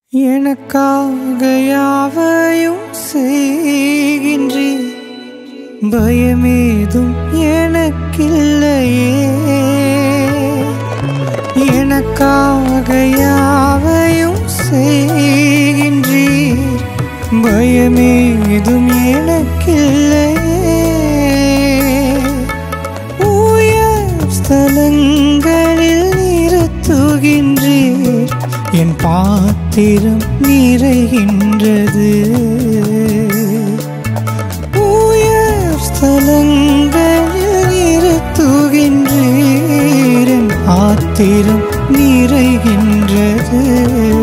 எனக்காக யாவையும் செய்கின்றே பயமேதும் எனக்கில்லையே எனக்காக யாவையும் செய்கின்றீர் பயமேதும் எனக்கில்லையே உயர் ஸ்தலங்களில் நிறுத்துகின்றீர் என் பாத்திரம் நிறைகின்றது உயர் ஸ்தலங்களில் நிறுத்துகின்றீர் என் பாத்திரம் நிறைகின்றது